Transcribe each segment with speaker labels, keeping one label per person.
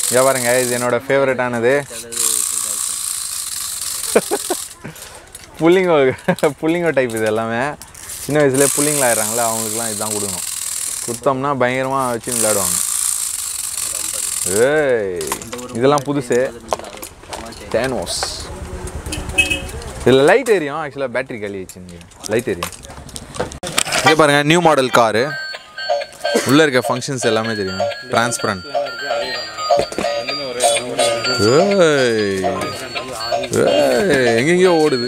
Speaker 1: இங்கே பாருங்க இது என்னோட ஃபேவரட்டானது புள்ளிங்கோ புள்ளிங்கோ டைப் இது எல்லாமே சின்ன வயசுலேயே புள்ளிங்களா ஆயிடுறாங்களே அவங்களுக்குலாம் இதுதான் கொடுக்கணும் கொடுத்தோம்னா பயங்கரமாக வச்சு விளையாடுவாங்க ஏய் இதெல்லாம் புதுசு தேனோஸ் இதில் லைட் எரியும் ஆக்சுவலாக பேட்டரி காலி ஆயிடுச்சு லைட் எரியும் இங்கே பாருங்க நியூ மாடல் காரு உள்ளே இருக்க ஃபங்க்ஷன்ஸ் எல்லாமே தெரியும் டிரான்ஸ்பரண்ட் ஏய் ஏய், எங்கெங்கேயோ ஓடுது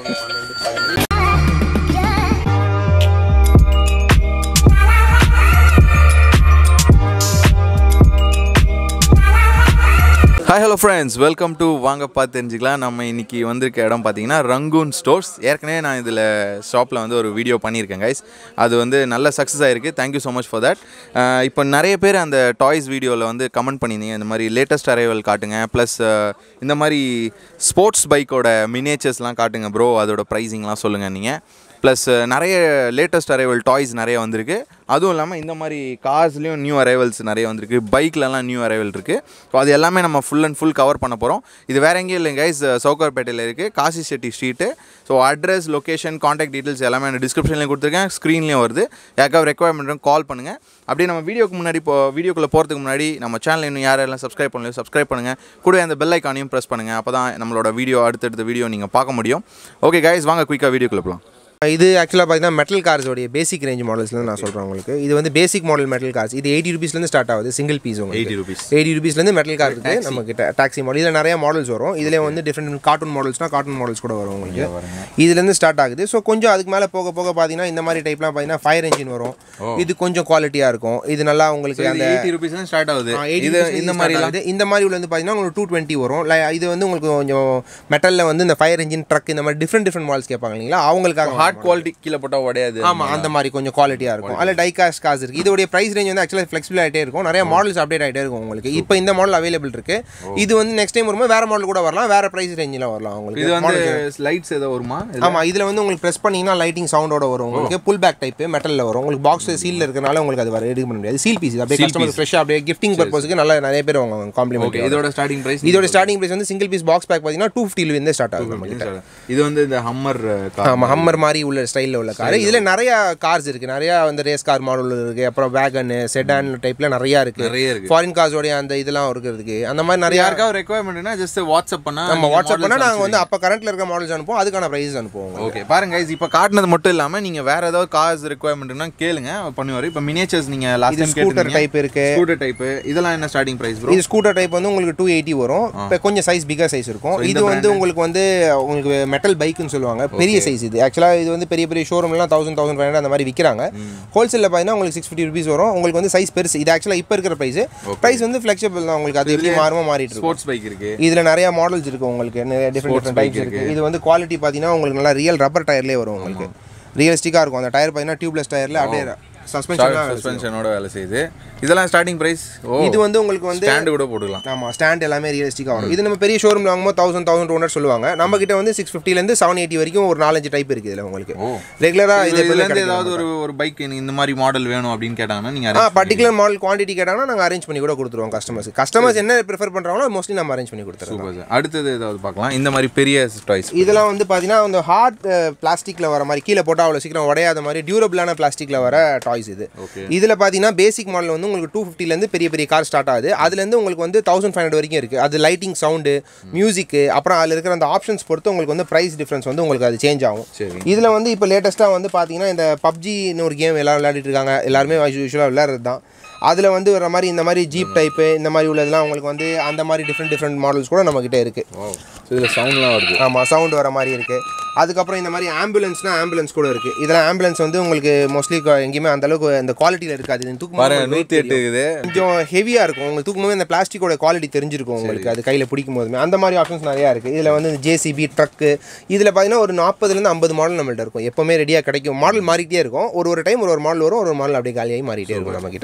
Speaker 1: hi hello friends welcome to வாங்க பார்த்து தெரிஞ்சுக்கலாம் நம்ம இன்னைக்கு வந்திருக்க இடம் பார்த்தீங்கன்னா ரங்கூன் ஸ்டோர்ஸ் ஏற்கனவே நான் இதில் ஷாப்பில் வந்து ஒரு வீடியோ பண்ணியிருக்கேன் கைஸ் அது வந்து நல்ல சக்ஸஸ் ஆயிருக்கு thank you so much for that இப்போ நிறைய பேர் அந்த டாய்ஸ் வீடியோவில் வந்து கமெண்ட் பண்ணியிருந்தீங்க இந்த மாதிரி லேட்டஸ்ட் அரைவல் காட்டுங்க ப்ளஸ் இந்த மாதிரி ஸ்போர்ட்ஸ் பைக்கோட மினேச்சர்ஸ்லாம் காட்டுங்க ப்ரோ அதோட ப்ரைஸிங்லாம் சொல்லுங்கள் நீங்கள் ப்ளஸ் நிறைய லேட்டஸ்ட் அரைவல் டாய்ஸ் நிறைய வந்திருக்கு அதுவும் இல்லாமல் இந்த மாதிரி கார்ஸ்லேயும் நியூ அரைவல்ஸ் நிறைய வந்திருக்கு பைக்லலாம் நியூ அரைவல் இருக்குது ஸோ அது எல்லாமே நம்ம ஃபுல் அண்ட் ஃபுல் கவர் பண்ண போகிறோம் இது வேற எங்கேயும் இல்லைங்க கைஸ் சவுகார்பேட்டையில் இருக்குது Kasi Chetty street so address location contact details எல்லாமே நான் டிஸ்கிரிப்ஷன்லேயும் கொடுத்துருக்கேன் ஸ்க்ரீன்லேயும் வருது யாருக்காவது ரெக்குவயர்மெண்ட்டும் கால் பண்ணுங்கள் அப்படியே நம்ம வீடியோக்கு முன்னாடி இப்போ வீடியோக்குள்ளே போகிறதுக்கு முன்னாடி நம்ம சேனல் இன்னும் யாரெல்லாம் சப்ஸ்கிரைப் பண்ணலையோ சப்ஸ்கிரைப் பண்ணுங்கள் கூட அந்த பெல் ஐக்கானையும் ப்ரெஸ் பண்ணுங்கள் அப்போ தான் நம்மளோட வீடியோ அடுத்தடுத்த வீடியோ நீங்கள் பார்க்க முடியும் ஓகே கைஸ் வாங்க குயிக்காக வீடியோக்குள்ளே போகலாம்
Speaker 2: இது ஆக்சுவலாக பார்த்தீங்கன்னா மெட்டல் கார்ஸோடைய பேசிக் ரேஞ்ச் மாடல்ஸ்லேருந்து நான் சொல்கிறேன் உங்களுக்கு இது வந்து பேசிக் மாடல் மெட்டல் கார்ஸ் இது எயிட்டி ருபீஸ்லேருந்து ஸ்டார்ட் ஆகுது சிங்கிள் பீஸ் உங்களுக்கு
Speaker 1: 80 rupees.
Speaker 2: எயிட்டி ருபீஸ்லேருந்து மெட்டல் கார் இருக்குது நம்ம கிட்ட டாக்ஸி மாடல் இதில் நிறைய மாடல்ஸ் வரும் இதில் வந்து டிஃப்ரெண்ட் கார்ட்டூன் மாடல்ஸ்னா கார்ட்டூன் மாடல்ஸ் கூட வரும் உங்களுக்கு இதுலேருந்து ஸ்டார்ட் ஆகுது ஸோ கொஞ்சம் அதுக்கு மேலே போக போக பார்த்தீங்கன்னா இந்த மாதிரி டைப்லாம் பார்த்தீங்கன்னா ஃபயர் என்ஜின் வரும் இது கொஞ்சம் குவாலிட்டியாக இருக்கும் இது நல்லா உங்களுக்கு அந்த
Speaker 1: எயிட்டி ருபீஸ் தான் ஸ்டார்ட் ஆகுது
Speaker 2: ஆ, 80
Speaker 1: இது
Speaker 2: rupees
Speaker 1: இந்த
Speaker 2: start
Speaker 1: மாதிரி
Speaker 2: ஆகுது. இந்த மாதிரி உள்ள வந்து பார்த்தீங்கன்னா உங்களுக்கு டூ டுவெண்ட்டி வரும் லை- இது வந்து உங்களுக்கு கொஞ்சம் மெட்டலில் வந்து இந்த ஃபயர் என்ஜின் ட்ரக் இந்த மாதிரி டிஃப்ரெண்ட் டிஃப்ரெண்ட் மாடல்ஸ் கேட்பாங்க இல்லைங்களா அவங்களுக்காக
Speaker 1: ஹார்ட் குவாலிட்டி கீழே போட்டால் உடையாது
Speaker 2: ஆமா அந்த மாதிரி கொஞ்சம் குவாலிட்டியாக இருக்கும் அதில் டைகாஸ்ட் காசு இருக்குது இதோடைய ப்ரைஸ் ரேஞ்ச் வந்து ஆக்சுவலாக ஃப்ளெக்சிபிள் ஆகிட்டே இருக்கும் நிறைய மாடல்ஸ் அப்டேட் ஆகிட்டே இருக்கும் உங்களுக்கு இப்போ இந்த மாடல் அவைலபிள் இருக்கு இது வந்து நெக்ஸ்ட் டைம் வரும்போது வேற மாடல் கூட வரலாம் வேற ப்ரைஸ் ரேஞ்சில் வரலாம் உங்களுக்கு
Speaker 1: இது வந்து லைட்ஸ் ஏதோ வருமா இது-
Speaker 2: ஆமா இதுல வந்து உங்களுக்கு ப்ரெஸ் பண்ணீங்கன்னா லைட்டிங் சவுண்டோட வரும் உங்களுக்கு புல் பேக் டைப் மெட்டல்ல வரும் உங்களுக்கு பாக்ஸ் சீல்ல இருக்கனால உங்களுக்கு அது வர எடுக்க பண்ண முடியாது சீல் பீஸ் அப்படியே கஸ்டமர் ஃப்ரெஷ்ஷாக அப்படியே கிஃப்டிங் பர்பஸ்க்கு நல்லா நிறைய பேர் அவங்க காம்ப்ளிமெண்ட்
Speaker 1: ஓகே இதோட ஸ்டார்டிங் பிரைஸ்
Speaker 2: இதோட ஸ்டார்டிங் ப்ரைஸ் வந்து சிங்கிள் பீஸ் பாக்ஸ் பேக் பார்த்தீங்கன்னா டூ ஃபிஃப்டிலேருந்து ஸ்டார்ட் ஆகும் நமக்கு
Speaker 1: இது வந்து இந்த ஹம்மர் கார்
Speaker 2: ஆமா ஹம்மர் மாதிரி உள்ள ஸ்டைலில் உள்ள கார் இதுல நிறைய கார்ஸ் இருக்கு நிறைய வந்து ரேஸ் கார் மாடல் இருக்கு அப்புறம் வேகன் செடான் டைப்ல நிறைய இருக்கு
Speaker 1: நிறைய இருக்கு
Speaker 2: ஃபாரின் கார்ஸோடைய அந்த இதெல்லாம் இருக்கிறதுக்கு அந்த மாதிரி நிறைய
Speaker 1: யாருக்காவது ரெக்குவயர்மெண்ட்னா ஜஸ்ட் வாட்ஸ்அப் பண்ணா
Speaker 2: நம்ம வாட்ஸ்அப் பண்ணா நாங்க வந்து அப்ப கரண்ட்ல இருக்க மாடல்ஸ் அனுப்புவோம் அதுக்கான ப்ரைஸ் அனுப்புவோம்
Speaker 1: ஓகே பாருங்க guys இப்போ காட்டுனது மட்டும் இல்லாம நீங்க வேற ஏதாவது கார்ஸ் ரெக்குவயர்மெண்ட்னா கேளுங்க பண்ணுவாரு இப்போ மினியேச்சர்ஸ் நீங்க லாஸ்ட்
Speaker 2: இது
Speaker 1: டைம்
Speaker 2: ஸ்கூட்டர்
Speaker 1: கேட்டீங்க
Speaker 2: டைப் இருக்கு
Speaker 1: ஸ்கூட்டர் டைப் இதெல்லாம் என்ன ஸ்டார்டிங் பிரைஸ் ப்ரோ
Speaker 2: இது ஸ்கூட்டர் டைப் வந்து உங்களுக்கு டூ எயிட்டி வரும் இப்போ கொஞ்சம் சைஸ் பிகர் சைஸ் இருக்கும் இது வந்து உங்களுக்கு வந்து உங்களுக்கு மெட்டல் பைக்குன்னு சொல்லுவாங்க பெரிய சைஸ் இது ஆக்சுவலாக இது வந்து பெரிய பெரிய ஷோரூம்லாம் தௌசண்ட் தௌசண்ட் ஃபைவ் அந்த மாதிரி விற்கிறாங்க ஹோல்சேலில் பார்த்தீங்கன்னா உங்களுக்கு சிக்ஸ் ஃபிஃப்டி ருபீஸ் வரும் உங்களுக்கு வந்து சைஸ் பெருசு இது ஆக்சுவலாக இப்போ இருக்கிற ப்ரைஸ் ப்ரைஸ் வந்து ஃப்ளெக்சிபிள் தான் உங்களுக்கு அது எப்படி மாறுமோ மாறிட்டு இருக்கும்
Speaker 1: ஸ்போர்ட்ஸ் பைக் இருக்கு
Speaker 2: இதில் நிறைய மாடல்ஸ் இருக்கு உங்களுக்கு நிறைய டிஃப்ரெண்ட் டிஃப்ரெண்ட் டைப்ஸ் இருக்கு இது வந்து குவாலிட்டி பார்த்தீங்கன்னா உங்களுக்கு நல்லா ரியல் ரப்பர் டயர்லேயே வரும் உங்களுக்கு ரியலிஸ்டிக்காக இருக்கும் அந்த டயர் பார்த்தீங்கன்னா டியூப்லெஸ் டயரில் அப்படியே சஸ்பென்ஷன்
Speaker 1: சஸ்பென்ஷனோட வேலை செய்யுது இதெல்லாம் ஸ்டார்டிங் பிரைஸ் ஓ
Speaker 2: இது வந்து உங்களுக்கு வந்து
Speaker 1: ஸ்டாண்ட் கூட போட்டுக்கலாம்
Speaker 2: ஆமா ஸ்டாண்ட் எல்லாமே ரியலிஸ்டிக்காக வரும் இது நம்ம பெரிய ஷோரூம்ல வாங்கும்போது தௌசண்ட் தௌசண்ட் டூ ஹண்ட்ரட் சொல்லுவாங்க நம்ம கிட்ட வந்து சிக்ஸ் ஃபிஃப்டிலேருந்து செவன் எயிட்டி வரைக்கும் ஒரு நாலஞ்சு டைப் இருக்கு இதில் உங்களுக்கு
Speaker 1: ஓ
Speaker 2: ரெகுலராக இது
Speaker 1: இதுல இருந்து ஏதாவது ஒரு ஒரு பைக் இந்த மாதிரி மாடல் வேணும் அப்படின்னு கேட்டாங்கன்னா நீங்க
Speaker 2: ஆ பர்டிகுலர் மாடல் குவான்டிட்டி கேட்டாங்கன்னா நாங்கள் அரேஞ்ச் பண்ணி கூட கொடுத்துருவோம் கஸ்டமர்ஸ் கஸ்டமர்ஸ் என்ன ப்ரிஃபர் பண்ணுறாங்களோ மோஸ்ட்லி நம்ம அரேஞ்ச் பண்ணி கொடுத்துருவோம்
Speaker 1: சூப்பர் சார் அடுத்தது ஏதாவது பார்க்கலாம் இந்த மாதிரி பெரிய டாய்ஸ்
Speaker 2: இதெல்லாம் வந்து பார்த்தீங்கன்னா அந்த ஹார்ட் பிளாஸ்டிக்கில் வர மாதிரி கீழே போட்டால் அவ்வளோ சீக்கிரம் உடையாத மாதிரி டியூரபிளான பிளாஸ்டிக்கில் வர டாய்ஸ் இது
Speaker 1: Okay.
Speaker 2: இதில் பார்த்தீங்கன்னா பேசிக் மாடல் வந்து உங்களுக்கு டூ ஃபிஃப்டிலேருந்து பெரிய பெரிய கார் ஸ்டார்ட் ஆகுது அதுலேருந்து உங்களுக்கு வந்து தௌசண்ட் ஃபைவ் ஹண்ட்ரட் வரைக்கும் இருக்குது அது லைட்டிங் சவுண்டு மியூசிக்கு அப்புறம் அதில் இருக்கிற அந்த ஆப்ஷன்ஸ் பொறுத்து உங்களுக்கு வந்து ப்ரைஸ் டிஃப்ரென்ஸ் வந்து உங்களுக்கு அது சேஞ்ச் ஆகும்
Speaker 1: சரி
Speaker 2: இதில் வந்து இப்போ லேட்டஸ்ட்டாக வந்து பார்த்தீங்கன்னா இந்த பப்ஜின்னு ஒரு கேம் எல்லாரும் விளையாடிட்டு இருக்காங்க எல்லாருமே யூஸ்வலாக விளையாடுறது தான் அதில் வந்து வர மாதிரி இந்த மாதிரி ஜீப் டைப்பு இந்த மாதிரி உள்ளதெல்லாம் உங்களுக்கு வந்து அந்த மாதிரி டிஃப்ரெண்ட் டிஃப்ரெண்ட் மாடல்ஸ் கூட நம்மக்கிட்ட இருக்குது
Speaker 1: ஓ இதுல சவுண்ட்லாம் வருது
Speaker 2: ஆமாம் சவுண்ட் வர மாதிரி இருக்குது அதுக்கப்புறம் இந்த மாதிரி ஆம்புலன்ஸ்னா ஆம்புலன்ஸ் கூட இருக்குது இதெல்லாம் ஆம்புலன்ஸ் வந்து உங்களுக்கு மோஸ்ட்லி எங்கேயுமே அந்த அளவுக்கு அந்த குவாலிட்டியில் இருக்காது இது தூக்கும்
Speaker 1: பாருங்க நூத்தி எட்டு இருக்குது
Speaker 2: கொஞ்சம் ஹெவியாக இருக்கும் உங்களுக்கு தூக்கும்போது இந்த பிளாஸ்டிக்கோட குவாலிட்டி தெரிஞ்சிருக்கும் உங்களுக்கு அது கையில் பிடிக்கும் போதுமே அந்த மாதிரி ஆப்ஷன்ஸ் நிறையா இருக்குது இதில் வந்து இந்த ஜேசிபி ட்ரக்கு இதில் பார்த்தீங்கன்னா ஒரு நாற்பதுலேருந்து ஐம்பது மாடல் நம்மள்ட்ட இருக்கும் எப்போவுமே ரெடியாக கிடைக்கும் மாடல் மாறிட்டே இருக்கும் ஒரு ஒரு டைம் ஒரு ஒரு மாடல் வரும் ஒரு ஒரு மாடல் அப்படியே காலியாகி மாறிட்டே இருக்கும் நம்ம கிட்ட
Speaker 1: ப்ளஸ் டெலிவரி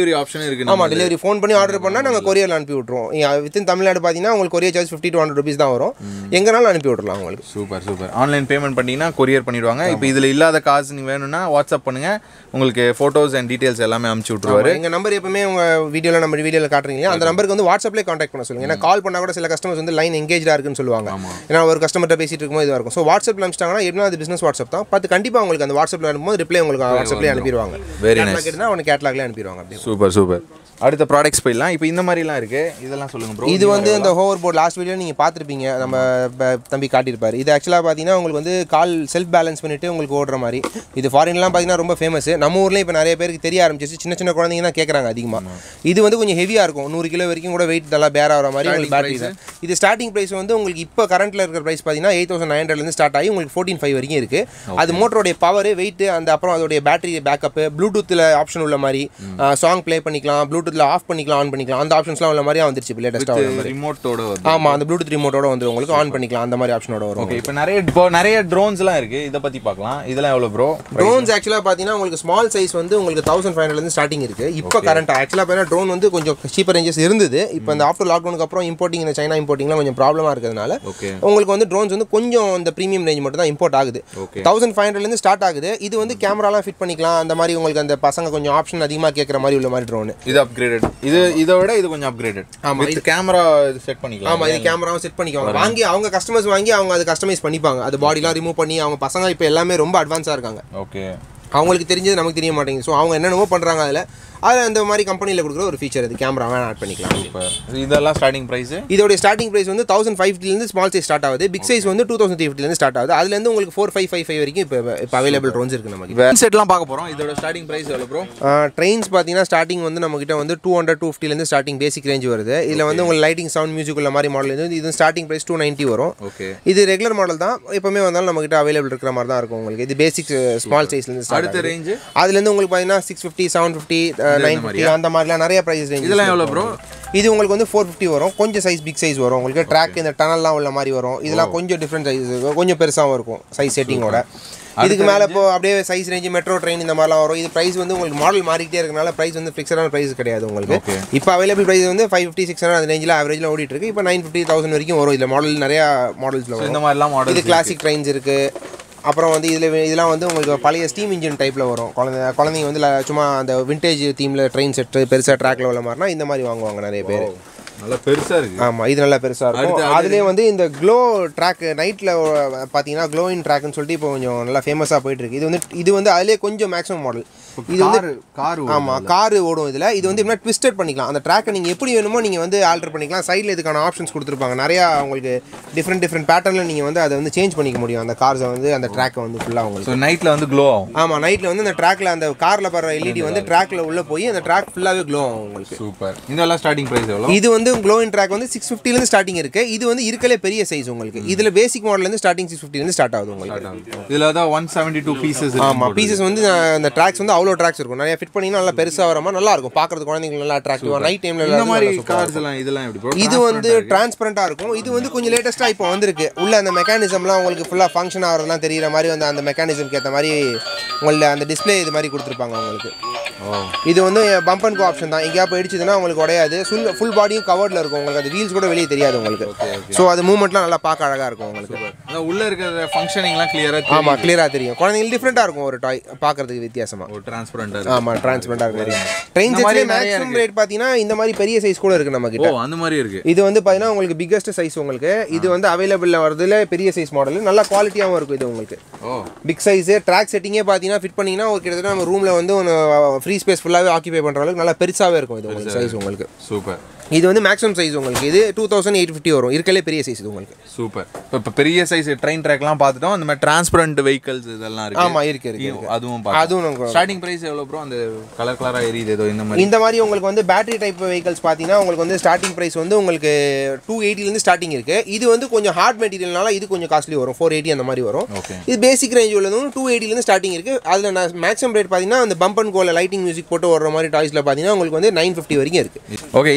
Speaker 1: டெலிவரி ஆப்ஷன் இருக்கு
Speaker 2: ஆமாம் டெலிவரி ஃபோன் பண்ணி ஆர்டர் பண்ணால் நாங்கள் கொரியரில் அனுப்பி விட்ருவோம் வித்தின் தமிழ்நாடு பார்த்தீங்கன்னா உங்களுக்கு courier charge fifty two hundred rupees தான் வரும் எங்கனாலும் அனுப்பி விட்றலாம் உங்களுக்கு
Speaker 1: சூப்பர் சூப்பர் ஆன்லைன் பேமெண்ட் பண்ணிங்கன்னா கொரியர் பண்ணிடுவாங்க இப்போ இதில் இல்லாத காசு நீங்கள் வேணும்னா வாட்ஸ்அப் பண்ணுங்க உங்களுக்கு ஃபோட்டோஸ் அண்ட் டீட்டெயில்ஸ் எல்லாமே அனுப்பிச்சு விட்ருவாரு
Speaker 2: எங்கள் நம்பர் எப்பவுமே உங்கள் வீடியோவில் நம்ம வீடியோவில் காட்டுறீங்க அந்த நம்பருக்கு வந்து வாட்ஸ்அப்லேயே காண்டாக்ட் பண்ண சொல்லுங்க ஏன்னா கால் பண்ணால் கூட சில கஸ்டமர்ஸ் வந்து லைன் எங்கேஜாக இருக்குன்னு சொல்லுவாங்க ஏன்னா ஒரு கஸ்டமர்கிட்ட பேசிட்டு இருக்கும்போது இதுவாக இருக்கும் ஸோ வாட்ஸ்அப்பில் அனுப்பிச்சிட்டாங்கன்னா என்ன அது பிஸ்னஸ் வாட்ஸ்அப் தான் பார்த்து கண்டிப்பாக உங்களுக்கு அந்த வாட்ஸ்அப்பில் அனுப்பும்போது ரிப்ளை உங்களுக்கு வாட்ஸ்அப்லேயே அனுப்பிடுவாங்க
Speaker 1: Very
Speaker 2: கேட்லாக் இருந்தால் அவனுக்கு கேட்லாக்லேயே அனுப்பிடுவாங்க அப்படி
Speaker 1: சூப்பர் சூப்பர் அடுத்த ப்ராடக்ட்ஸ் போயிடலாம் இப்போ இந்த மாதிரிலாம் இருக்கு இதெல்லாம் சொல்லுங்க ப்ரோ
Speaker 2: இது வந்து இந்த ஹோவர் போர்ட் லாஸ்ட் வீடியோ நீங்கள் பார்த்துருப்பீங்க நம்ம ப- தம்பி காட்டியிருப்பாரு இது ஆக்சுவலாக பார்த்தீங்கன்னா உங்களுக்கு வந்து கால் செல்ஃப் பேலன்ஸ் பண்ணிட்டு உங்களுக்கு ஓடுற மாதிரி இது ஃபாரின்லாம் பார்த்தீங்கன்னா ரொம்ப ஃபேமஸ் நம்ம ஊர்லேயும் இப்போ நிறைய பேருக்கு தெரிய ஆரம்பிச்சிச்சு சின்ன சின்ன குழந்தைங்க தான் கேட்குறாங்க அதிகமாக இது வந்து கொஞ்சம் ஹெவியாக இருக்கும் நூறு கிலோ வரைக்கும் கூட வெயிட் நல்லா பேர் ஆகிற மாதிரி உங்களுக்கு பேட்டரி தான் இது ஸ்டார்டிங் ப்ரைஸ் வந்து உங்களுக்கு இப்போ கரண்ட்டில் இருக்கிற ப்ரைஸ் பார்த்தீங்கன்னா எயிட் தௌசண்ட் நைன் ஹண்ட்ரட்லேருந்து ஸ்டார்ட் ஆகி உங்களுக்கு ஃபோர்டீன் ஃபைவ் வரைக்கும் இருக்குது அது மோட்டருடைய பவர் வெயிட் அந்த அப்புறம் அதோடைய பேட்டரி பேக்கப் ப்ளூடூத்தில் ஆப்ஷன் உள்ள மாதிரி சாங் ப்ளே பண்ணிக்கலாம் ப்ளூடூத்தில் ஆஃப் பண்ணிக்கலாம் ஆன் பண்ணிக்கலாம் அந்த ஆப்ஷன்ஸ்லாம் உள்ள மாதிரி வந்துருச்சு இப்போ லேட்டஸ்ட்டாக
Speaker 1: ரிமோட்டோட வருது
Speaker 2: ஆமாம் அந்த ப்ளூடூத் ரிமோட்டோட வந்துரும் உங்களுக்கு ஆன் பண்ணிக்கலாம் அந்த மாதிரி ஆப்ஷனோட வரும்
Speaker 1: ஓகே இப்போ நிறைய இப்போ நிறைய ட்ரோன்ஸ்லாம் இருக்கு இதை பற்றி பார்க்கலாம் இதெல்லாம் எவ்வளோ ப்ரோ
Speaker 2: ட்ரோன்ஸ் ஆக்சுவலாக பார்த்தீங்கன்னா உங்களுக்கு ஸ்மால் சைஸ் வந்து உங்களுக்கு தௌசண்ட் ஃபைவ் ஹண்ட்ரட்லேருந்து ஸ்டார்டிங் இருக்கு இப்போ கரண்ட் ஆக்சுவலாக பார்த்தீங்கன்னா ட்ரோன் வந்து கொஞ்சம் சீப்பர் ரேஞ்சஸ் இருந்தது இப்போ இந்த ஆஃப்டர் லாக்டவுனுக்கு அப்புறம் இம்போர்ட்டிங் இந்த சைனா இம்போர்ட்டிங்லாம் கொஞ்சம் ப்ராப்ளமாக இருக்கிறதுனால
Speaker 1: ஓகே
Speaker 2: உங்களுக்கு வந்து ட்ரோன்ஸ் வந்து கொஞ்சம் இந்த ப்ரீமியம் ரேஞ்ச் மட்டும் தான் இம்போர்ட் ஆகுது
Speaker 1: ஓகே
Speaker 2: தௌசண்ட் ஃபைவ் ஹண்ட்ரட்லேருந்து ஸ்டார்ட் ஆகுது இது வந்து கேமராலாம் ஃபிட் பண்ணிக்கலாம் அந்த மாதிரி உங்களுக்கு அந்த பசங்க கொஞ்சம் ஆப்ஷன் அதிகமாக கேட்குற மாதிரி உள்ள மாதிரி ட்ரோன்
Speaker 1: இது அப்கிரேடட் இது இதை விட இது கொஞ்சம் அப்கிரேடட்
Speaker 2: ஆமா,
Speaker 1: இது கேமரா இது செட் பண்ணிக்கலாம்
Speaker 2: ஆமா இது கேமராவும் செட் பண்ணிக்குவாங்க வாங்கி அவங்க கஸ்டமர்ஸ் வாங்கி அவங்க அது கஸ்டமைஸ் பண்ணிப்பாங்க அது பாடிலாம் ரிமூவ் பண்ணி அவங்க பசங்க இப்போ எல்லாமே ரொம்ப அட்வான்ஸாக இருக்காங்க
Speaker 1: ஓகே
Speaker 2: அவங்களுக்கு தெரிஞ்சது நமக்கு தெரிய மாட்டேங்குது ஸோ அவங்க என்னென்னமோ பண்ணுறாங்க அதில் அதில் அந்த மாதிரி கம்பெனியில் கொடுக்குற ஒரு ஃபீச்சர் அது கேமரா வேணா ஆட் பண்ணிக்கலாம்
Speaker 1: இப்போ இதெல்லாம் ஸ்டார்டிங் ப்ரைஸ்
Speaker 2: இதோட ஸ்டார்டிங் ப்ரைஸ் வந்து தௌசண்ட் ஃபைவ்லேருந்து ஸ்மால் சைஸ் ஸ்டார்ட் ஆகுது பிக் சைஸ் வந்து டூ தௌசண்ட் த்ரீ ஸ்டார்ட் ஆகுது அதுலேருந்து உங்களுக்கு ஃபோர் ஃபைவ் ஃபைவ் ஃபைவ் வரைக்கும் இப்போ இப்போ அவைலபிள் ட்ரோன்ஸ் இருக்குது நமக்கு
Speaker 1: செட்லாம் பார்க்க போகிறோம் இதோட ஸ்டார்டிங் ப்ரைஸ் எவ்வளோ ப்ரோ
Speaker 2: ட்ரெயின்ஸ் பார்த்தீங்கன்னா ஸ்டார்டிங் வந்து நம்மகிட்ட வந்து டூ ஹண்ட்ரட் டூ ஃபிஃப்டிலேருந்து ஸ்டார்டிங் பேசிக் ரேஞ்ச் வருது இதில் வந்து உங்களுக்கு லைட்டிங் சவுண்ட் மியூசிக் உள்ள மாதிரி மாடல் இது இது ஸ்டார்டிங் ப்ரைஸ் டூ நைன்ட்டி வரும்
Speaker 1: ஓகே
Speaker 2: இது ரெகுலர் மாடல் தான் எப்பவுமே வந்தாலும் நம்மகிட்ட அவைலபிள் இருக்கிற மாதிரி தான் இருக்கும் உங்களுக்கு இது பேசிக் ஸ்மால் சைஸ்லேருந்து ஸ்டார்ட்
Speaker 1: அடுத்த ரேஞ்சு
Speaker 2: அதுலேருந்து உங்களுக்கு பார்த்தீங்கன்னா six fifty seven fifty nine fifty அந்த மாதிரிலாம் நிறைய ப்ரைஸ் ரேஞ்ச்
Speaker 1: இதெல்லாம் எவ்வளோ ப்ரோ
Speaker 2: இது உங்களுக்கு வந்து ஃபோர் ஃபிஃப்டி வரும் கொஞ்சம் சைஸ் பிக் சைஸ் வரும் உங்களுக்கு ட்ராக் இந்த டனல்லாம் உள்ள மாதிரி வரும் இதெல்லாம் கொஞ்சம் டிஃப்ரெண்ட் சைஸ் கொஞ்சம் பெருசாகவும் இருக்கும் சைஸ் செட்டிங்கோட இதுக்கு மேலே இப்போ அப்படியே சைஸ் ரேஞ்சு மெட்ரோ ட்ரெயின் இந்த மாதிரிலாம் வரும் இது ப்ரைஸ் வந்து உங்களுக்கு மாடல் மாறிக்கிட்டே இருக்கனால ப்ரைஸ் வந்து ஃபிக்ஸடான ப்ரைஸ் கிடையாது உங்களுக்கு
Speaker 1: Okay.
Speaker 2: இப்போ அவைலபிள் ப்ரைஸ் வந்து ஃபைவ் ஃபிஃப்டி சிக்ஸ் ஹண்ட்ரட் அந்த ரேஞ்சில் ஆவரேஜில் ஓடிட்டு இருக்கு இப்போ நைன் ஃபிஃப்டி தௌசண்ட் வரைக்கும் வரும் இதில் மாடல் நிறையா மாடல்ஸில் வரும்
Speaker 1: இந்த மாதிரிலாம் மாடல்
Speaker 2: இது கிளாசிக் ட்ரெயின்ஸ் இருக்கு அப்புறம் வந்து இதில் இதெல்லாம் வந்து உங்களுக்கு பழைய ஸ்டீம் இன்ஜின் டைப்பில் வரும் குழந்தை குழந்தைங்க வந்து ல- சும்மா அந்த விண்டேஜ் தீமில் ட்ரெயின் செட்டு பெருசாக ட்ராக்ல உள்ள மாதிரினா இந்த மாதிரி வாங்குவாங்க நிறைய பேர்
Speaker 1: நல்லா பெருசாக இருக்கு
Speaker 2: ஆமாம் இது நல்லா பெருசாக இருக்கும் அதுலேயே வந்து இந்த க்ளோ ட்ராக் நைட்டில் பார்த்தீங்கன்னா க்ளோயிங் ட்ராக்னு சொல்லிட்டு இப்போ கொஞ்சம் நல்லா ஃபேமஸாக போயிட்டு இருக்கு இது வந்து இது வந்து அதுலேயே கொஞ்சம் மேக்ஸிமம் மாடல் இது வந்து
Speaker 1: கார்
Speaker 2: ஆமாம் காரு ஓடும் இதில் இது வந்து எப்படின்னா ட்விஸ்டட் பண்ணிக்கலாம் அந்த ட்ராக்கை நீங்கள் எப்படி வேணுமோ நீங்கள் வந்து ஆல்டர் பண்ணிக்கலாம் சைடில் இதுக்கான ஆப்ஷன்ஸ் கொடுத்துருப்பாங்க நிறையா உங்களுக்கு டிஃப்ரெண்ட் டிஃப்ரெண்ட் பேட்டர்னில் நீங்கள் வந்து அதை வந்து சேஞ்ச் பண்ணிக்க முடியும் அந்த கார்ஸை வந்து அந்த ட்ராக்கை வந்து ஃபுல்லாக உங்களுக்கு
Speaker 1: ஸோ நைட்டில் வந்து க்ளோ ஆகும்
Speaker 2: ஆமாம் நைட்டில் வந்து அந்த ட்ராக்ல அந்த காரில் படுற எல்இடி வந்து ட்ராக்ல உள்ளே போய் அந்த ட்ராக் ஃபுல்லாகவே க்ளோ ஆகும் உங்களுக்கு
Speaker 1: சூப்பர் இதெல்லாம் ஸ்டார்டிங் ப்ரைஸ் எவ்வளோ
Speaker 2: இது வந்து க்ளோயின் ட்ராக் வந்து சிக்ஸ் ஃபிஃப்டிலேருந்து ஸ்டார்டிங் இருக்கு இது வந்து இருக்கலே பெரிய சைஸ் உங்களுக்கு இதில் பேசிக் மாடலேருந்து ஸ்டார்டிங் சிக்ஸ் ஃபிஃப்டிலேருந்து ஸ்டார்ட் ஆகுது உங்களுக்கு
Speaker 1: இதில் தான் ஒன் செவன்ட்டி டூ பீசஸ்
Speaker 2: ஆமாம் பீசஸ் வந்து அஹ், அந்த ட்ராக்ஸ் வந்து அவ்வளோ ட்ராக்ஸ் இருக்கும் நிறைய ஃபிட் பண்ணிங்கன்னா நல்லா பெருசாக வர மாதிரி நல்லா இருக்கும் பார்க்கறது குழந்தைங்களுக்கு நல்லா அட்ராக்டிவாக நைட்
Speaker 1: இந்த
Speaker 2: டைமில்
Speaker 1: மாதிரி கார்ஸ் எல்லாம் இதெல்லாம் எப்படி ப்ரோ
Speaker 2: இது வந்து டிரான்ஸ்பரண்டா இருக்கும் இது வந்து கொஞ்சம் லேட்டஸ்ட்டாக இப்போ வந்திருக்கு உள்ள அந்த மெக்கானிசம்லாம் உங்களுக்கு ஃபுல்லாக ஃபங்க்ஷன் ஆகிறதுலாம் தெரியிற மாதிரி வந்து அந்த மெக்கானிசம்க்கு ஏற்ற மாதிரி உங்களை அந்த டிஸ்ப்ளே இது மாதிரி கொடுத்துருப்பாங்க உங்களுக்கு
Speaker 1: ஓ
Speaker 2: இது வந்து பம்ப் அண்ட் கோ ஆப்ஷன் தான் எங்கேயா போயிடுச்சுன்னா உங்களுக்கு உடையாது ஃபுல் ஃபுல் பாடியும் கவர்டில் இருக்கும் உங்களுக்கு அது வீல்ஸ் கூட வெளியே தெரியாது உங்களுக்கு ஸோ அது மூவ்மெண்ட்லாம் நல்லா பார்க்க அழகாக இருக்கும் உங்களுக்கு
Speaker 1: அதான் உள்ள இருக்கிற ஃபங்க்ஷனிங்லாம் கிளியராக
Speaker 2: ஆமாம் கிளியராக தெரியும் குழந்தைங்களுக்கு டிஃப்ரெண்ட்டாக இருக்கும் ஒரு டாய் பார்க்கறதுக்கு வித்தியாசமாக
Speaker 1: ஒரு டிரான்ஸ்பரண்டாக
Speaker 2: ஆமாம் டிரான்ஸ்பரண்டாக இருக்கும் ட்ரெயின்
Speaker 1: இந்த மாதிரி
Speaker 2: செட்லேயே
Speaker 1: நிறைய
Speaker 2: மேக்ஸிமம் ரேட் பார்த்தீங்கன்னா இந்த மாதிரி பெரிய சைஸ் கூட இருக்குது நம்ம
Speaker 1: ஓ அந்த மாதிரி இருக்கு
Speaker 2: இது வந்து பார்த்தீங்கன்னா உங்களுக்கு பிக்கஸ்ட் சைஸ் உங்களுக்கு இது வந்து அவைலபிளில் வரதுல பெரிய சைஸ் மாடல் நல்லா குவாலிட்டியாகவும் இருக்கும் இது உங்களுக்கு
Speaker 1: ஓ
Speaker 2: பிக் சைஸு ட்ராக் செட்டிங்கே பார்த்தீங்கன்னா ஃபிட் பண்ணிங்கன்னா ஒரு கிட்டத்தட்ட நம்ம ரூமில் வந்து ஒன்று ஃப்ரீ ஸ்பேஸ் ஃபுல்லாகவே ஆக்கிபை பண்ணுற அளவுக்கு நல்லா பெருசாகவே இருக்கும் இது உங்களுக்கு சைஸ் உங்களுக்கு
Speaker 1: சூப்பர்
Speaker 2: இது வந்து மேக்ஸிமம் சைஸ் உங்களுக்கு இது டூ தௌசண்ட் எயிட் ஃபிஃப்டி வரும் இருக்கலே பெரிய சைஸ் இது உங்களுக்கு
Speaker 1: சூப்பர் இப்போ இப்போ பெரிய சைஸ் ட்ரெயின் ட்ராக்லாம் பார்த்துட்டோம் இந்த மாதிரி டிரான்ஸ்பரண்ட் வெஹிக்கல்ஸ் இதெல்லாம் இருக்கு
Speaker 2: ஆமாம் இருக்கு இருக்கு இருக்கு.
Speaker 1: அதுவும்
Speaker 2: அதுவும் நமக்கு
Speaker 1: ஸ்டார்டிங் பிரைஸ் எவ்வளோ ப்ரோ அந்த கலர் கலராக எரியுது ஏதோ இந்த மாதிரி
Speaker 2: இந்த மாதிரி உங்களுக்கு வந்து பேட்டரி டைப் வெஹிக்கல்ஸ் பார்த்தீங்கன்னா உங்களுக்கு வந்து ஸ்டார்டிங் ப்ரைஸ் வந்து உங்களுக்கு டூ எயிட்டிலேருந்து ஸ்டார்டிங் இருக்கு இது வந்து கொஞ்சம் ஹார்ட் மெட்டீரியல்னால இது கொஞ்சம் காஸ்ட்லி வரும் ஃபோர் எயிட்டி அந்த மாதிரி வரும்
Speaker 1: ஓகே
Speaker 2: இது பேசிக் ரேஞ்ச் உள்ளதும் டூ எயிட்டிலேருந்து ஸ்டார்டிங் இருக்கு அதில் நான் மேக்ஸிமம் ரேட் பார்த்தீங்கன்னா அந்த பம்ப் அண்ட் கோல லைட்டிங் மியூசிக் போட்டு வர மாதிரி டாய்ஸில் பார்த்தீங்கன்னா உங்களுக்கு வந்து நைன் ஃபிஃப்டி வரைக்கும் இருக்கு
Speaker 1: ஓகே இதெல்லாம் சொல்லுங்க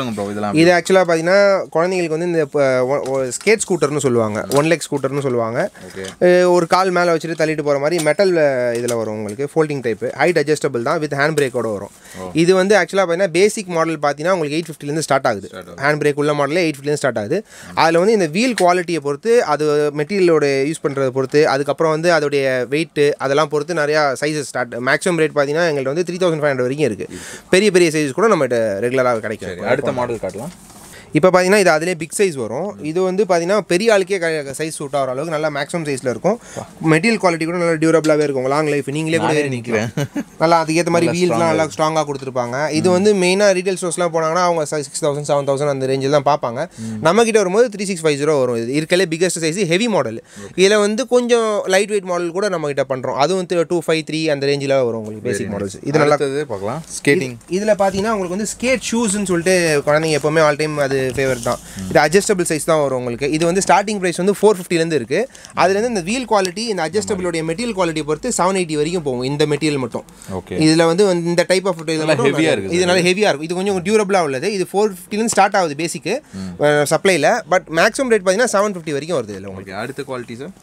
Speaker 1: சொல்லுங்கள் ப்ரோ இதெல்லாம்
Speaker 2: இது ஆக்சுவலாக பார்த்தீங்கன்னா குழந்தைங்களுக்கு வந்து இந்த ஸ்கேட் ஸ்கூட்டர்னு சொல்லுவாங்க ஒன் லெக் ஸ்கூட்டர்னு சொல்லுவாங்க
Speaker 1: ஓகே
Speaker 2: அஹ் ஒரு கால் மேலே வச்சுட்டு தள்ளிட்டு போகிற மாதிரி மெட்டல் இதில் வரும் உங்களுக்கு ஃபோல்டிங் டைப் ஹைட் அட்ஜஸ்டபிள் தான் வித் ஹேண்ட் பிரேக்கோட வரும் இது வந்து ஆக்சுவலாக பார்த்தீங்கன்னா பேசிக் மாடல் பார்த்தீங்கன்னா உங்களுக்கு எயிட் ஃபிஃப்டிலேருந்து ஸ்டார்ட் ஆகுது ஹேண்ட் பிரேக் உள்ள மாடலே எயிட் ஃபிஃப்டிலேருந்து ஸ்டார்ட் ஆகுது அதில் வந்து இந்த வீல் குவாலிட்டியை பொறுத்து அது மெட்டீரியலோட யூஸ் பண்ணுறதை பொறுத்து அதுக்கப்புறம் வந்து அதோடைய வெயிட்டு அதெல்லாம் பொறுத்து நிறையா சைஸஸ் ஸ்டார்ட் மேக்ஸிமம் ரேட் பார்த்தீங்கன்னா எங்கள்கிட்ட வந்து த்ரீ தௌசண்ட் ஃபைவ் ஹண்ட்ரட் வரைக்கும் இருக்குது பெரிய பெரிய சைஸ் கூட நம்மகிட்ட ரெகுலராக கிடைக்கும்
Speaker 1: அடுத்த மாடல் காட்டலாம்
Speaker 2: இப்போ பார்த்தீங்கன்னா இது அதிலே பிக் சைஸ் வரும் இது வந்து பார்த்தீங்கன்னா பெரிய ஆளுக்கே சைஸ் சூட் ஆகிற அளவுக்கு நல்லா மேக்ஸிமம் சைஸில் இருக்கும் மெட்டீரியல் குவாலிட்டி கூட நல்லா டியூரபிளாகவே இருக்கும் லாங் லைஃப் நீங்களே கூட ஏறி நிற்கிறேன் நல்லா அதுக்கேற்ற மாதிரி வீல்ஸ்லாம் நல்லா ஸ்ட்ராங்காக கொடுத்துருப்பாங்க இது வந்து மெயினாக ரீட்டைல் ஸ்டோர்ஸ்லாம் போனாங்கன்னா அவங்க சிக்ஸ் தௌசண்ட் செவன் தௌசண்ட் அந்த ரேஞ்சில் தான் பார்ப்பாங்க நம்ம கிட்ட வரும்போது த்ரீ சிக்ஸ் ஃபைவ் ஜீரோ வரும் இது இருக்கலே பிகஸ்ட் சைஸ் ஹெவி மாடல் இதில் வந்து கொஞ்சம் லைட் வெயிட் மாடல் கூட நம்ம கிட்ட பண்ணுறோம் அதுவும் டூ ஃபைவ் த்ரீ அந்த ரேஞ்சில் வரும் உங்களுக்கு பேசிக் மாடல்ஸ் இது நல்லா
Speaker 1: அடுத்தது பார்க்கலாம் ஸ்கேட்டிங்
Speaker 2: இதில் பார்த்தீங்கன்னா உங்களுக்கு வந்து ஸ்கேட் ஷூஸ்னு சொல்லிட்டு குழந்தைங்க எப்போவுமே ஆல் டைம் அது ஃபேவர் தான் இது அட்ஜஸ்டபிள் சைஸ் தான் வரும் உங்களுக்கு இது வந்து ஸ்டார்டிங் ப்ரைஸ் வந்து ஃபோர் ஃபிஃப்டிலேருந்து இருக்குது அதுலேருந்து இந்த வீல் குவாலிட்டி இந்த அட்ஜஸ்டபிளோடைய மெட்டீரியல் குவாலிட்டி பொறுத்து செவன் எயிட்டி வரைக்கும் போகும் இந்த மெட்டீரியல் மட்டும்
Speaker 1: ஓகே
Speaker 2: இதில் வந்து இந்த டைப் ஆஃப்
Speaker 1: heavy-ஆ இருக்குது
Speaker 2: இது நல்லா ஹெவியாக இருக்கும் இது கொஞ்சம் டியூரபிளாக உள்ளது இது ஃபோர் ஃபிஃப்டிலேருந்து ஸ்டார்ட் ஆகுது பேசிக்கு சப்ளையில் பட் மேக்ஸிமம் ரேட் பார்த்தீங்கன்னா செவன் ஃபிஃப்டி வரைக்கும் வருது இதில் உங்களுக்கு
Speaker 1: ஓகே அடுத்த குவாலிட்டி சார்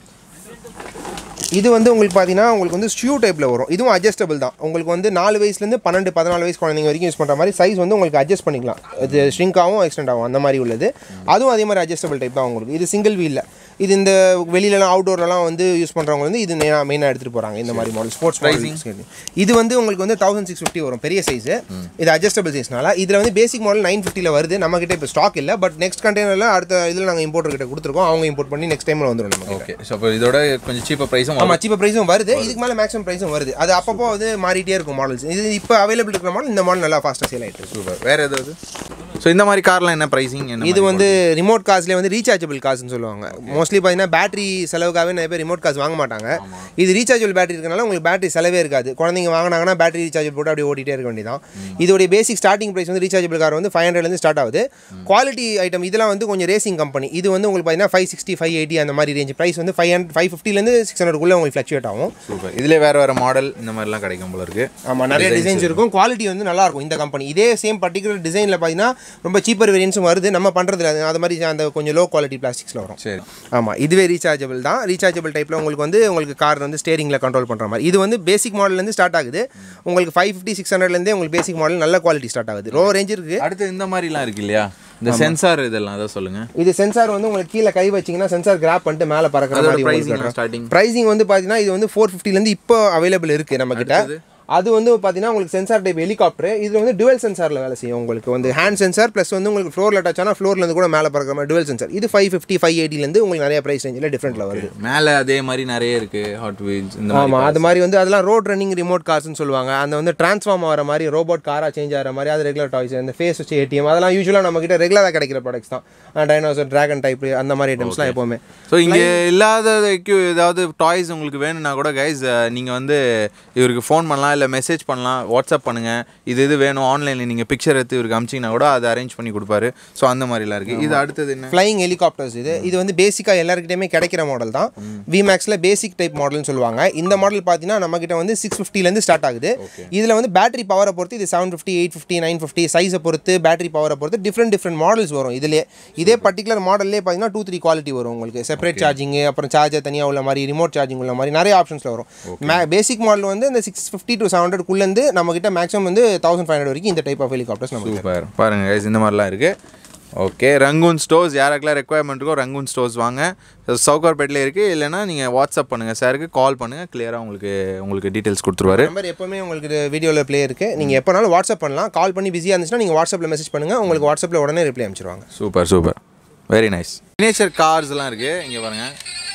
Speaker 2: இது வந்து உங்களுக்கு பார்த்தீங்கன்னா உங்களுக்கு வந்து ஷூ டைப்பில் வரும் இதுவும் அட்ஜஸ்டபிள் தான் உங்களுக்கு வந்து நாலு வயசுலேருந்து பன்னெண்டு பதினாலு வயசு குழந்தைங்க வரைக்கும் யூஸ் பண்ணுற மாதிரி சைஸ் வந்து உங்களுக்கு அட்ஜஸ்ட் பண்ணிக்கலாம் இது ஷ்ரிங்க் ஆகும் எக்ஸ்டெண்ட் ஆகும் அந்த மாதிரி உள்ளது அதுவும் அதே மாதிரி அட்ஜஸ்டபிள் டைப் தான் உங்களுக்கு இது சிங்கிள் வீலில் இது இந்த வெளியிலலாம் அவுட்டோர்லலாம் வந்து யூஸ் பண்ணுறவங்க வந்து இது மெயினாக எடுத்துகிட்டு போகிறாங்க இந்த மாதிரி மாடல் ஸ்போர்ட்ஸ் ப்ரைஸிங் இது வந்து உங்களுக்கு வந்து தௌசண்ட் சிக்ஸ் ஃபிஃப்டி வரும் பெரிய சைஸ் இது அட்ஜஸ்டபிள் சைஸ்னால இதில் வந்து பேசிக் மாடல் நைன் ஃபிஃப்டியில் வருது நம்மக்கிட்ட இப்போ ஸ்டாக் இல்லை பட் நெக்ஸ்ட் கண்டெய்னரில் அடுத்த இதில் நாங்கள் இம்போர்ட்டர் கிட்ட கொடுத்துருக்கோம் அவங்க இம்போர்ட் பண்ணி நெக்ஸ்ட் டைமில் வந்துடும் நமக்கு
Speaker 1: ஓகே ஸோ அப்போ இதோட கொஞ்சம் சீப்பர் ப்ரைஸும்
Speaker 2: ஆமாம் சீப்பர் ப்ரைஸும் வருது இதுக்கு மேலே மேக்ஸிமம் ப்ரைஸும் வருது அது அப்பப்போ வந்து மாறிட்டே இருக்கும் மாடல்ஸ் இது இப்போ அவைலபிள் இருக்கிற மாடல் இந்த மாடல் நல்லா ஃபாஸ்ட்டாக சேல் ஆகிட்டு இருக்கு
Speaker 1: சூப்பர் வேறு ஏதாவது ஸோ இந்த மாதிரி கார்லாம் என்ன ப்ரைஸிங் என்ன
Speaker 2: இது வந்து ரிமோட் காஸ்ட்லேயே வந்து ரீசார்ஜபிள் காசுன்னு சொல்லுவாங்க மோஸ்ட்லி பார்த்தீங்கன்னா பேட்டரி செலவுக்காகவே நிறைய பேர் ரிமோட் காசு வாங்க மாட்டாங்க இது ரீசார்ஜபிள் பேட்டரி இருக்கனால உங்களுக்கு பேட்டரி செலவே இருக்காது குழந்தைங்க வாங்கினாங்கன்னா பேட்டரி ரீசார்ஜ் போட்டு அப்படியே ஓட்டிகிட்டே இருக்க வேண்டியதான் இதோடைய பேசிக் ஸ்டார்டிங் ப்ரைஸ் வந்து ரீசார்ஜபிள் கார் வந்து ஃபைவ் ஹண்ட்ரட்லேருந்து ஸ்டார்ட் ஆகுது குவாலிட்டி ஐட்டம் இதெல்லாம் வந்து கொஞ்சம் ரேசிங் கம்பெனி இது வந்து உங்களுக்கு பார்த்தீங்கன்னா ஃபைவ் சிக்ஸ்டி ஃபைவ் எயிட்டி அந்த மாதிரி ரேஞ்ச் ப்ரைஸ் வந்து ஃபைவ் ஹண்ட்ரட் ஃபைவ் ஃபிஃப்டிலேருந்து சிக்ஸ் ஹண்ட்ரட்குள்ளே உங்களுக்கு ஃப்ளக்சுவேட் ஆகும்
Speaker 1: சூப்பர் இதிலே வேறு வேறு மாடல் இந்த மாதிரிலாம் கிடைக்கும் போல இருக்கு
Speaker 2: ஆமாம் நிறைய டிசைன்ஸ் இருக்கும் குவாலிட்டி வந்து நல்லா இருக்கும் இந்த கம்பெனி இதே சேம் பர்டிகுலர் டிசைனில் பார்த்தீங்கன்னா ரொம்ப சீப்பர் வேரியன்ஸும் வருது நம்ம பண்ணுறதுல அது மாதிரி அந்த கொஞ்சம் லோ குவாலிட்டி பிளாஸ்டிக்ஸில் வரும்
Speaker 1: சரி
Speaker 2: ஆமாம் இதுவே ரீசார்ஜபிள் தான் ரீசார்ஜபிள் டைப்பில் உங்களுக்கு வந்து உங்களுக்கு கார் வந்து ஸ்டேரிங்கில் கண்ட்ரோல் பண்ணுற மாதிரி இது வந்து பேசிக் மாடல்லேருந்து ஸ்டார்ட் ஆகுது உங்களுக்கு ஃபைவ் ஃபிஃப்டி சிக்ஸ் ஹண்ட்ரட்லேருந்தே உங்களுக்கு பேசிக் மாடல் நல்ல குவாலிட்டி ஸ்டார்ட் ஆகுது லோ ரேஞ்ச் இருக்குது
Speaker 1: அடுத்து இந்த மாதிரிலாம் இருக்கு இல்லையா இந்த சென்சார் இதெல்லாம் அதை சொல்லுங்க
Speaker 2: இது சென்சார் வந்து உங்களுக்கு கீழே கை வச்சிங்கன்னா சென்சார் கிராப் பண்ணிட்டு மேலே பறக்கிற
Speaker 1: அதோட
Speaker 2: மாதிரி
Speaker 1: ப்ரைஸிங் ஸ்டார்டிங்
Speaker 2: ப்ரைஸிங் வந்து பார்த்தீங்கன்னா இது வந்து ஃபோர் ஃபிஃப்டிலேருந்து இப்போ அவைலபிள் இருக்குது நம்மக்கிட்ட அது வந்து பார்த்தீங்கன்னா உங்களுக்கு சென்சார் டைப் ஹெலிகாப்டர் இதில் வந்து டுவெல் சென்சாரில் வேலை செய்யும் உங்களுக்கு வந்து ஹேண்ட் சென்சார் ப்ளஸ் வந்து உங்களுக்கு ஃப்ளோரில் டச் ஆனால் ஃப்ளோர்லேருந்து கூட மேலே பறக்கிற மாதிரி டுவெல் சென்சார் இது ஃபைவ் ஃபிஃப்டி ஃபைவ் எயிட்டிலேருந்து உங்களுக்கு நிறைய ப்ரைஸ் ரேஞ்சில் டிஃப்ரெண்ட்டில் வருது
Speaker 1: மேலே அதே மாதிரி நிறைய இருக்கு ஹாட் வீல்ஸ் இந்த மாதிரி
Speaker 2: ஆமாம் அது மாதிரி வந்து அதெல்லாம் ரோட் ரன்னிங் ரிமோட் கார்ஸ்னு சொல்லுவாங்க அந்த வந்து ட்ரான்ஸ்ஃபார்ம் ஆகிற மாதிரி ரோபோட் காராக சேஞ்ச் ஆகிற மாதிரி அது ரெகுலர் டாய்ஸ் அந்த ஃபேஸ் வச்சு ஏடிஎம் அதெல்லாம் யூஸ்வலாக நம்மக்கிட்ட ரெகுலராக கிடைக்கிற ப்ராடக்ட்ஸ் தான் டைனோசர் ட்ராகன் டைப் அந்த மாதிரி ஐட்டம்ஸ்லாம் எப்போவுமே
Speaker 1: ஸோ இங்கே இல்லாததுக்கு ஏதாவது டாய்ஸ் உங்களுக்கு வேணும்னா கூட கைஸ் நீங்கள் வந்து இவருக்கு ஃபோன் பண்ணலாம் இல்லை மெசேஜ் பண்ணலாம் வாட்ஸ்அப் பண்ணுங்கள் இது இது வேணும் ஆன்லைனில் நீங்கள் பிக்சர் எடுத்து இவருக்கு அமிச்சிங்கன்னா கூட அதை அரேஞ்ச் பண்ணி கொடுப்பாரு ஸோ அந்த மாதிரிலாம் இருக்குது இது அடுத்தது என்ன
Speaker 2: ஃப்ளைங் ஹெலிகாப்டர்ஸ் இது இது வந்து பேசிக்காக எல்லாருக்கிட்டையுமே கிடைக்கிற மாடல் தான் விமேக்ஸில் பேசிக் டைப் மாடல்னு சொல்லுவாங்க இந்த மாடல் பார்த்தீங்கன்னா நம்மக்கிட்ட வந்து சிக்ஸ் ஃபிஃப்டிலேருந்து ஸ்டார்ட் ஆகுது இதில் வந்து பேட்டரி பவரை பொறுத்து இது seven fifty eight fifty nine fifty சைஸை பொறுத்து பேட்டரி பவரை பொறுத்து டிஃப்ரெண்ட் டிஃப்ரெண்ட் மாடல்ஸ் வரும் இதிலே இதே பர்டிகுலர் மாடல்லே பார்த்தீங்கன்னா டூ த்ரீ குவாலிட்டி வரும் உங்களுக்கு செப்பரேட் சார்ஜிங்கு அப்புறம் சார்ஜர் தனியாக உள்ள மாதிரி ரிமோட் சார்ஜிங் உள்ள மாதிரி நிறைய ஆப்ஷன்ஸில் வரும் மே பேசிக் மாடல் வந்து இந்த சிக்ஸ் ஃபிஃப்டி டு செவன் ஹண்ட்ரட்குள்ளேருந்து நம்மக்கிட்ட மேக்ஸிமம் வந்து தௌசண்ட் ஃபைவ் ஹண்ட்ரட் வரைக்கும் இந்த டைப் ஆஃப் ஹெலிகாப்டர்ஸ் நம்ம
Speaker 1: சூப்பர் பாருங்க guys இந்த மாதிரிலாம் இருக்குது ஓகே ரங்கூன் ஸ்டோர்ஸ் யாருக்கெல்லாம் ரெக்குவயர்மெண்ட் இருக்கோ ரங்கூன் ஸ்டோர்ஸ் வாங்க சவுகார்பேட்டில் இருக்குது இல்லைனா நீங்கள் வாட்ஸ்அப் பண்ணுங்கள் சாருக்கு கால் பண்ணுங்கள் கிளியராக உங்களுக்கு உங்களுக்கு டீட்டெயில்ஸ் கொடுத்துருவாரு
Speaker 2: நம்பர் எப்பவுமே உங்களுக்கு வீடியோவில் ப்ளே இருக்குது நீங்கள் எப்போனாலும் வாட்ஸ்அப் பண்ணலாம் கால் பண்ணி பிஸியாக இருந்துச்சுன்னா நீங்கள் வாட்ஸ்அப்பில் மெசேஜ் பண்ணுங்கள் உங்களுக்கு வாட்ஸ்அப்பில் உடனே ரிப்ளை அனுப்பிச்சிருவாங்க
Speaker 1: super super very nice miniature கார்ஸ்லாம் இருக்குது இங்கே பாருங்கள்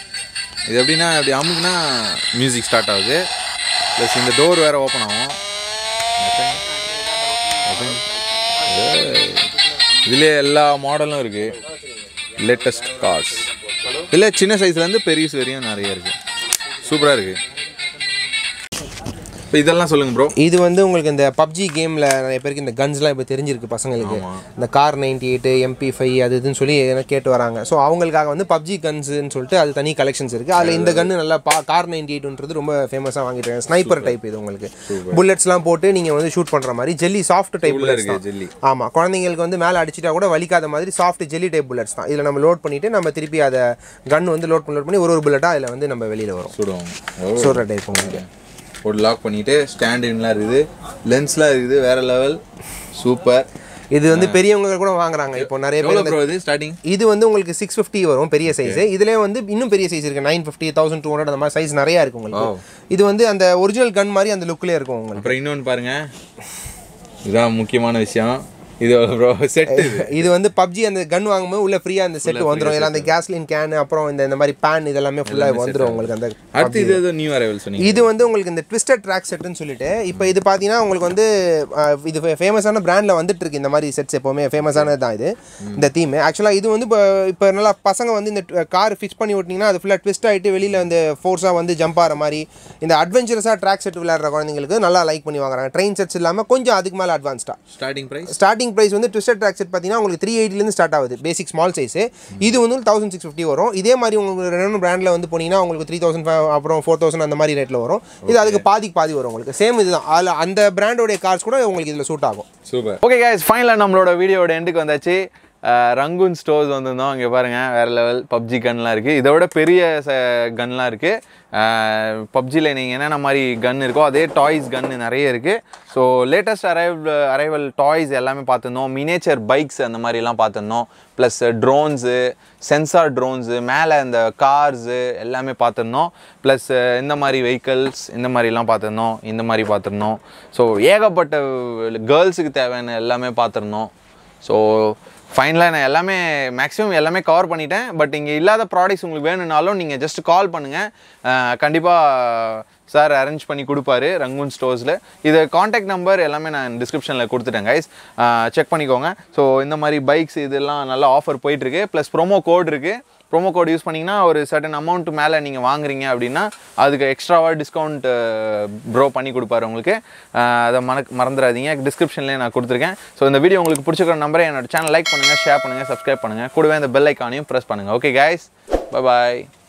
Speaker 1: இது எப்படின்னா இப்படி அமுக்குனா மியூசிக் ஸ்டார்ட் ஆகுது ப்ளஸ் இந்த டோர் வேறு ஓப்பன் ஆகும் இதுலேயே எல்லா மாடலும் இருக்குது லேட்டஸ்ட் கார்ஸ் இல்லை சின்ன சைஸ்லேருந்து பெரிய வரையும் நிறைய இருக்குது சூப்பராக இருக்குது இப்போ இதெல்லாம் சொல்லுங்கள் ப்ரோ
Speaker 2: இது வந்து உங்களுக்கு இந்த பப்ஜி கேமில் நிறைய பேருக்கு இந்த கன்ஸ்லாம் இப்போ தெரிஞ்சிருக்கு பசங்களுக்கு இந்த car ninety eight MP five அது இதுன்னு சொல்லி எதனா கேட்டு வராங்க ஸோ அவங்களுக்காக வந்து பப்ஜி கன்ஸ்னு சொல்லிட்டு அது தனி கலெக்ஷன்ஸ் இருக்குது அதில் இந்த கன்று நல்லா பா கார் நைன்டி எயிட்ன்றது ரொம்ப ஃபேமஸாக வாங்கிட்டு இருக்காங்க ஸ்னைப்பர் டைப் இது உங்களுக்கு புல்லட்ஸ்லாம் போட்டு நீங்கள் வந்து ஷூட் பண்ணுற மாதிரி ஜெல்லி சாஃப்ட் டைப் புல்லட்ஸ்
Speaker 1: இருக்கு
Speaker 2: தான்
Speaker 1: ஜெல்லி
Speaker 2: ஆமாம் குழந்தைங்களுக்கு வந்து மேலே அடிச்சிட்டா கூட வலிக்காத மாதிரி சாஃப்ட் ஜெல்லி டைப் புல்லட்ஸ் தான் இதில் நம்ம லோட் பண்ணிவிட்டு நம்ம திருப்பி அதை கன் வந்து லோட் பண்ணி லோட் பண்ணி ஒரு ஒரு புல்லட்டாக அதில் வந்து நம்ம வெளியில் வரும்
Speaker 1: சுடுவோம் ஓ
Speaker 2: சொல்கிற டைப் உங்களுக்கு
Speaker 1: ஒரு லாக் பண்ணிட்டு ஸ்டாண்டின்லாம் இருக்குது லென்ஸ்லாம் இருக்குது வேற லெவல் சூப்பர்
Speaker 2: இது வந்து பெரியவங்க கூட வாங்குறாங்க இப்போ நிறைய பேர்
Speaker 1: எவ்வளோ ப்ரோ இது ஸ்டார்டிங்
Speaker 2: இது வந்து உங்களுக்கு சிக்ஸ் ஃபிஃப்டி வரும் பெரிய சைஸ் இதுலேயே வந்து இன்னும் பெரிய சைஸ் இருக்குது nine fifty thousand two hundred அந்த மாதிரி சைஸ் நிறையா இருக்கும் உங்களுக்கு இது வந்து அந்த ஒரிஜினல் கன் மாதிரி அந்த லுக்லேயே இருக்கும் உங்களுக்கு
Speaker 1: அப்புறம் இன்னொன்று பாருங்க இதுதான் முக்கியமான விஷயம் இது ப்ரோ செட்டு
Speaker 2: இது வந்து பப்ஜி அந்த கன் வாங்கும்போது உள்ள ஃப்ரீயாக அந்த செட் வந்துடும் இல்லை அந்த கேஸ்லின் கேன் அப்புறம் இந்த இந்த மாதிரி பேன் இதெல்லாமே ஃபுல்லாக வந்துடும் உங்களுக்கு அந்த
Speaker 1: அடுத்து இது ஏதோ நியூ அரைவல் சொன்னீங்க
Speaker 2: இது வந்து உங்களுக்கு இந்த ட்விஸ்டட் ட்ராக் செட்டுன்னு சொல்லிட்டு இப்போ இது பார்த்தீங்கன்னா உங்களுக்கு வந்து அஹ், இது ஃபேமஸான பிராண்டில் வந்துட்டு இருக்கு இந்த மாதிரி செட்ஸ் எப்போவுமே ஃபேமஸானது தான் இது இந்த தீம் ஆக்சுவலாக இது வந்து இப்போ இப்போ நல்லா பசங்க வந்து இந்த கார் ஃபிக்ஸ் பண்ணி விட்டிங்கன்னா அது ஃபுல்லாக ட்விஸ்ட் ஆகிட்டு வெளியில் வந்து ஃபோர்ஸாக வந்து ஜம்ப் ஆகிற மாதிரி இந்த அட்வென்ச்சரஸாக ட்ராக் செட் விளையாடுற குழந்தைங்களுக்கு நல்லா லைக் பண்ணி வாங்குறாங்க ட்ரெயின் செட்ஸ் இல்லாமல் கொஞ்சம் அதுக்கு மேலே அட்வான்ஸ்டாக
Speaker 1: ஸ்டார்டிங் ப்ரைஸ்
Speaker 2: ஸ்டார்டிங் ப்ரைஸ் வந்து ட்விஸ்டட் ட்ராக் செட் பார்த்தீங்கன்னா உங்களுக்கு த்ரீ எயிட்டிலேருந்து ஸ்டார்ட் ஆகுது பேசிக் ஸ்மால் சைஸ் இது வந்து தௌசண்ட் சிக்ஸ் ஃபிஃப்டி வரும் இதே மாதிரி உங்களுக்கு ரெண்டு பிராண்டில் வந்து போனீங்கன்னா உங்களுக்கு த்ரீ தௌசண்ட் அப்புறம் ஃபோர் தௌசண்ட் அந்த மாதிரி ரேட்டில் வரும் இது அதுக்கு பாதிக்கு பாதி வரும் உங்களுக்கு சேம் இதுதான் அதில் அந்த பிராண்டோடைய கார்ஸ் கூட உங்களுக்கு இதில் சூட் ஆகும்
Speaker 1: சூப்பர் ஓகே கைஸ் ஃபைனலாக நம்மளோட வீடியோட எண்டுக்கு வந்தாச்சு அஹ், ரங்கூன் ஸ்டோர்ஸ் வந்திருந்தோம் இங்கே பாருங்கள் வேறு லெவல் பப்ஜி கன்லாம் இருக்குது இதை விட பெரிய ச கன்லாம் இருக்குது பப்ஜியில் நீங்கள் என்னென்ன மாதிரி கன் இருக்கோ அதே டாய்ஸ் கன்னு நிறைய இருக்குது so latest arrive arrival toys எல்லாமே பார்த்துருந்தோம் மினேச்சர் பைக்ஸ் அந்த மாதிரிலாம் பார்த்துருந்தோம் ப்ளஸ் ட்ரோன்ஸு சென்சார் ட்ரோன்ஸு மேலே இந்த கார்ஸு எல்லாமே பார்த்துருந்தோம் ப்ளஸ் இந்த மாதிரி வெஹிக்கல்ஸ் இந்த மாதிரிலாம் பார்த்துருந்தோம் இந்த மாதிரி பார்த்துருந்தோம் ஸோ ஏகப்பட்ட கேர்ள்ஸுக்கு தேவையான எல்லாமே பார்த்துருந்தோம் ஸோ ஃபைனலாக நான் எல்லாமே மேக்ஸிமம் எல்லாமே கவர் பண்ணிட்டேன் பட் இங்கே இல்லாத ப்ராடக்ட்ஸ் உங்களுக்கு வேணும்னாலும் நீங்கள் ஜஸ்ட் கால் பண்ணுங்கள் கண்டிப்பாக சார் அரேஞ்ச் பண்ணி கொடுப்பாரு ரங்கூன் ஸ்டோர்ஸில் இது காண்டாக்ட் நம்பர் எல்லாமே நான் டிஸ்கிரிப்ஷனில் கொடுத்துட்டேன் கைஸ் செக் பண்ணிக்கோங்க ஸோ இந்த மாதிரி பைக்ஸ் இதெல்லாம் நல்லா ஆஃபர் போயிட்டுருக்கு ப்ளஸ் ப்ரோமோ கோட் இருக்குது ப்ரோமோ கோட் யூஸ் பண்ணிங்கன்னா ஒரு சர்டன் அமௌண்ட் மேலே நீங்கள் வாங்குறீங்க அப்படின்னா அதுக்கு எக்ஸ்ட்ராவாக டிஸ்கவுண்ட் ப்ரோ பண்ணி கொடுப்பாரு உங்களுக்கு அஹ் அதை மறக் மறந்துடாதீங்க டிஸ்கிரிப்ஷன்லேயே நான் கொடுத்துருக்கேன் ஸோ இந்த வீடியோ உங்களுக்கு பிடிச்சிக்கிற நம்பரை என்னோட சேனல் லைக் பண்ணுங்கள் ஷேர் பண்ணுங்கள் சப்ஸ்கிரைப் பண்ணுங்கள் கூடவே இந்த பெல் ஐக்கானையும் ப்ரெஸ் பண்ணுங்கள் ஓகே guys bye பாய்